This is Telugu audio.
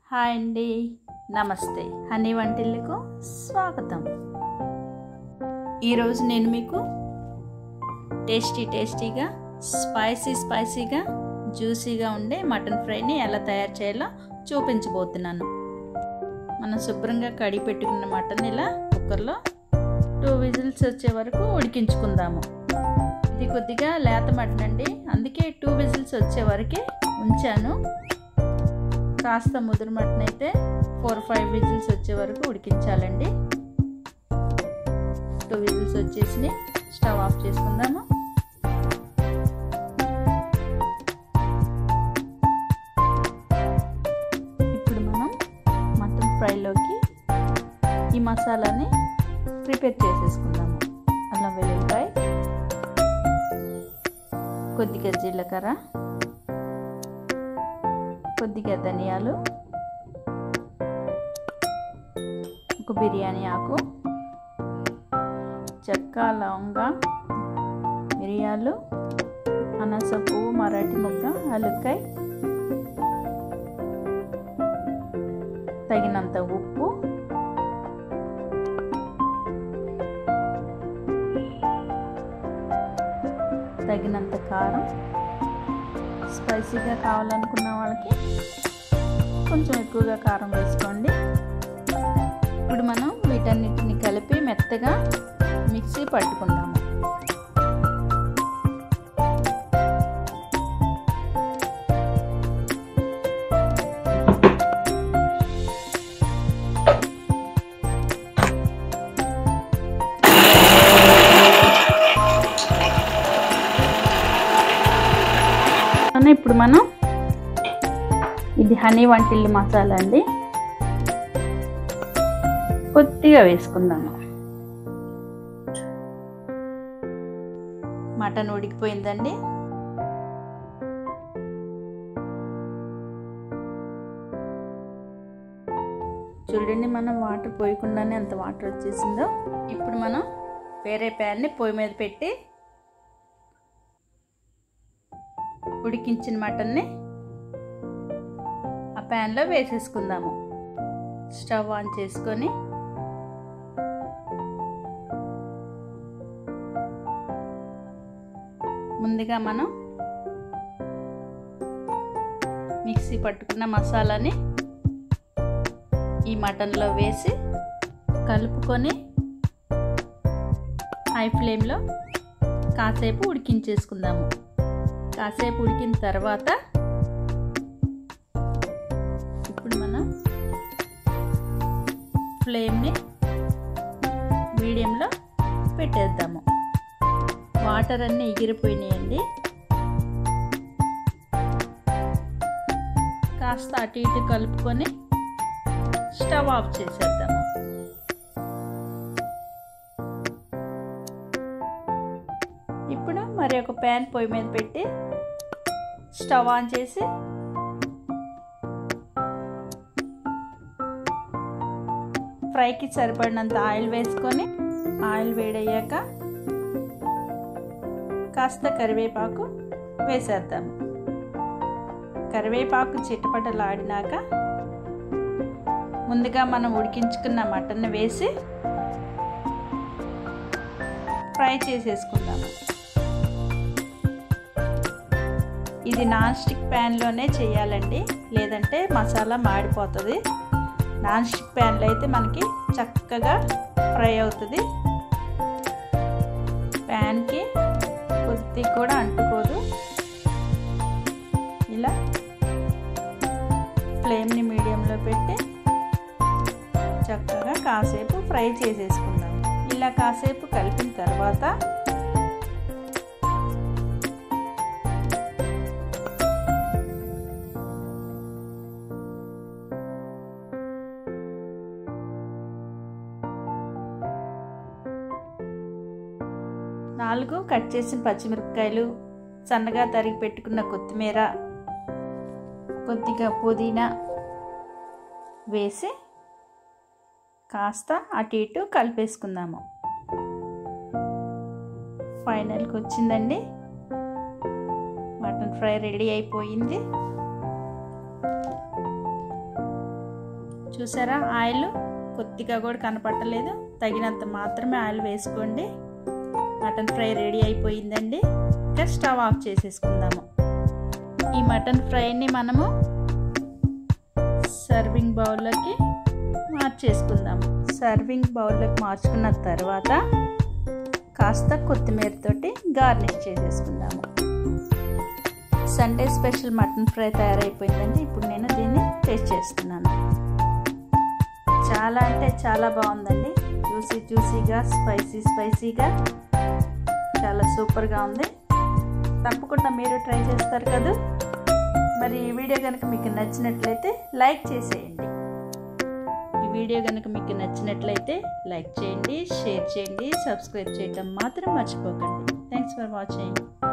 హాయ్ అండి నమస్తే హనీ వంటిల్లకు స్వాగతం ఈరోజు నేను మీకు టేస్టీ టేస్టీగా స్పైసీ స్పైసీగా జ్యూసీగా ఉండే మటన్ ఫ్రైని ఎలా తయారు చేయాలో చూపించబోతున్నాను మనం శుభ్రంగా కడిగి పెట్టుకున్న మటన్ ఇలా కుక్కర్లో టూ విజిల్స్ వచ్చే వరకు ఉడికించుకుందాము ఇది కొద్దిగా లేత మటన్ అండి అందుకే టూ విజిల్స్ వచ్చే వరకే ఉంచాను కాస్త ముదురు మటన్ అయితే ఫోర్ ఫైవ్ విజిల్స్ వచ్చే వరకు ఉడికించాలండి టూ విజిల్స్ వచ్చేసి స్టవ్ ఆఫ్ చేసుకుందాము ఇప్పుడు మనం మటన్ ఫ్రైలోకి ఈ మసాలాని ప్రిపేర్ చేసేసుకుందాము అల్లం వెల్లుల్లిపాయ కొద్దిగా జీలకర్ర కొద్దిగా ధనియాలు ఒక బిర్యానీ ఆకు చెక్క లవంగ మిరియాలు అనస పువ్వు మరాఠీ ముగ్గ అలుక్కాయ తగినంత ఉప్పు తగినంత కారం స్పైసీగా కావాలనుకున్న వాళ్ళకి కొంచెం ఎక్కువగా కారం వేసుకోండి ఇప్పుడు మనం వీటన్నిటిని కలిపి మెత్తగా మిక్సీ పట్టుకుందాము ఇప్పుడు మనం ఇది హనీ వంటిల్లు మసాలా అండి కొద్దిగా వేసుకుందాము మటన్ ఉడికిపోయిందండి చూడండి మనం వాటర్ పోయకుండానే అంత వాటర్ వచ్చేసిందో ఇప్పుడు మనం వేరే ప్యాన్ని పొయ్యి మీద పెట్టి ఉడికించిన మటన్ని ఆ ప్యాన్లో వేసేసుకుందాము స్టవ్ ఆన్ చేసుకొని ముందుగా మనం మిక్సీ పట్టుకున్న మసాలాని ఈ మటన్లో వేసి కలుపుకొని హై ఫ్లేమ్లో కాసేపు ఉడికించేసుకుందాము కాసేపు ఉడికిన తర్వాత ఇప్పుడు మనం ఫ్లేమ్ని మీడియంలో పెట్టేద్దాము వాటర్ అన్నీ ఎగిరిపోయినాయండి కాస్త అటు ఇటు కలుపుకొని స్టవ్ ఆఫ్ చేసేద్దాము ఇప్పుడు మరి ఒక ప్యాన్ పొయ్యి మీద పెట్టి స్టవ్ ఆన్ చేసి ఫ్రైకి సరిపడినంత ఆయిల్ వేసుకొని ఆయిల్ వేడయ్యాక కాస్త కరివేపాకు వేసేద్దాము కరివేపాకు చిట్టపటలాడినాక ముందుగా మనం ఉడికించుకున్న మటన్ వేసి ఫ్రై చేసేసుకుందాము ఇది నాన్ స్టిక్ ప్యాన్లోనే చేయాలండి లేదంటే మసాలా మాడిపోతుంది నాన్ స్టిక్ ప్యాన్లో అయితే మనకి చక్కగా ఫ్రై అవుతుంది ప్యాన్కి కొద్ది కూడా అంటుకోదు ఇలా ఫ్లేమ్ని మీడియంలో పెట్టి చక్కగా కాసేపు ఫ్రై చేసేసుకుందాం ఇలా కాసేపు కలిపిన తర్వాత నాలుగు కట్ చేసిన పచ్చిమిరపకాయలు సన్నగా తరిగి పెట్టుకున్న కొత్తిమీర కొద్దిగా పుదీనా వేసి కాస్త అటు ఇటు కలిపేసుకుందాము ఫైనల్కి వచ్చిందండి మటన్ ఫ్రై రెడీ అయిపోయింది చూసారా ఆయిల్ కొద్దిగా కూడా కనపట్టలేదు తగినంత మాత్రమే ఆయిల్ వేసుకోండి మటన్ ఫ్రై రెడీ అయిపోయిందండి ఇంకా స్టవ్ ఆఫ్ చేసేసుకుందాము ఈ మటన్ ఫ్రైని మనము సర్వింగ్ బౌల్లోకి మార్చేసుకుందాము సర్వింగ్ బౌల్లోకి మార్చుకున్న తర్వాత కాస్త కొత్తిమీరతోటి గార్నిష్ చేసేసుకుందాము సండే స్పెషల్ మటన్ ఫ్రై తయారైపోయిందండి ఇప్పుడు నేను దీన్ని టేస్ట్ చేస్తున్నాను చాలా అంటే చాలా బాగుందండి జ్యూసీ జ్యూసీగా స్పైసీ స్పైసీగా చాలా సూపర్గా ఉంది తప్పకుండా మీరు ట్రై చేస్తారు కదా మరి ఈ వీడియో కనుక మీకు నచ్చినట్లయితే లైక్ చేసేయండి ఈ వీడియో కనుక మీకు నచ్చినట్లయితే లైక్ చేయండి షేర్ చేయండి సబ్స్క్రైబ్ చేయటం మాత్రం మర్చిపోకండి థ్యాంక్స్ ఫర్ వాచింగ్